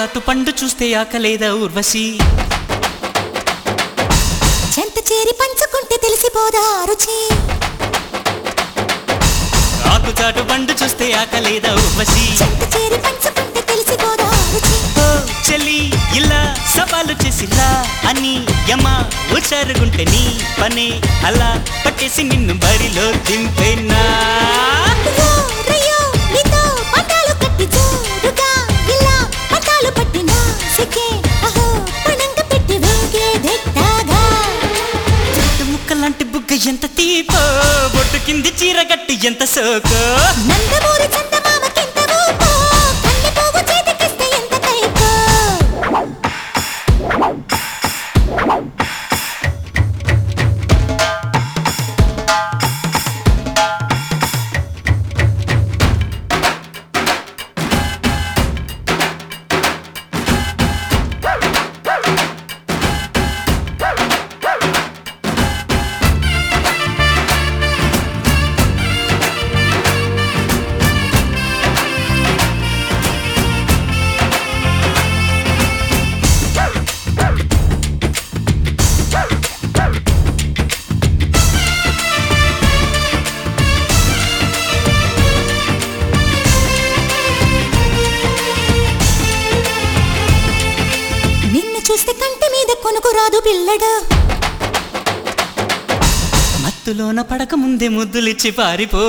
చాటు పండు చూస్తే ఆకలేదా ఊర్వశి చెంత చేరి పంచుకుంటే తెలిసిపోదా రుచి ఆకు చాటు పండు చూస్తే ఆకలేదా ఊర్వశి చెంత చేరి పంచుకుంటే తెలిసిపోదా రుచి ఓ చెల్లి ఇలా సవాలు చేసిలా అని యమ ఉచారుగుంటే నీ పనే అలా పట్టేసి నిన్ను బరిలో దింపేనా రయ్యో, రయ్యో, నీతో పంటాలు కట్టి జోరుగా ఇలా పంటాలు పట్టినా సిక్కే అహో పణంగ పెట్టి వేగేదెట్టాగా చెట్టు ముక్కలాంటి బుగ్గ ఎంత తీపో బొట్టు కింది చీర గట్టి ఎంత సోకో నందమూరి చందమామకెంత ఊపో కన్నె పోగు చేతికిస్తే ఎంత కైపో నిన్ను చూస్తే కంటి మీద కొనుకు రాదు పిల్లడు మత్తులోన పడక ముందే ముద్దులిచ్చి పారిపో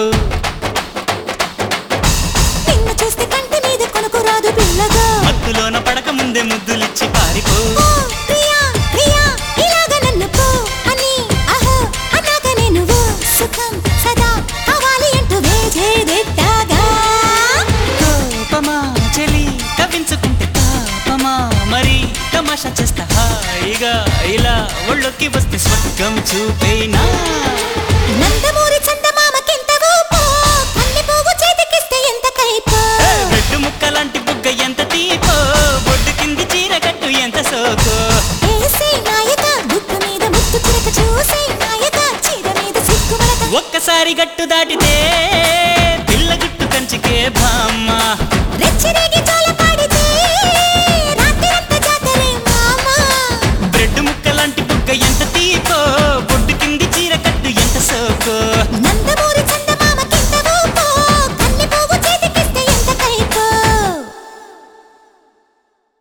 నిన్ను చూస్తే కంటి మీద కొనుకు రాదు పిల్లగా మత్తులోన పడక ముందే ముద్దులిచ్చి పారిపో ఓ ప్రియా ప్రియా ఇలాగ నన్ను పో అని అహో అన్నాక నేను ఓ సుఖం సదా కావాలి అంటూ వేజేదెట్టాగా కోపమా చెలి కవించుకుంటే తాపమా మరి తమాషా చేస్తా హాయిగా ఇలా ఒళ్ళొక్కి వస్తే స్వర్గం చూపేనా నందమూరి చందమామకెంత ఊపో కన్నె పోగు చేతికిస్తే ఎంత కైపో ఏ, రెడ్డు ముక్కలాంటి బుగ్గ ఎంత తీపో బొడ్డు కింది చీర కట్టు ఎంత సోకో ఏసే నాయక బుక్కు మీద ముత్తు చిరక చూసే నాయక చీర మీద సిగ్గు మరక ఒక్కసారి గట్టు దాటితే పిల్ల గుట్టు కంచికే భామ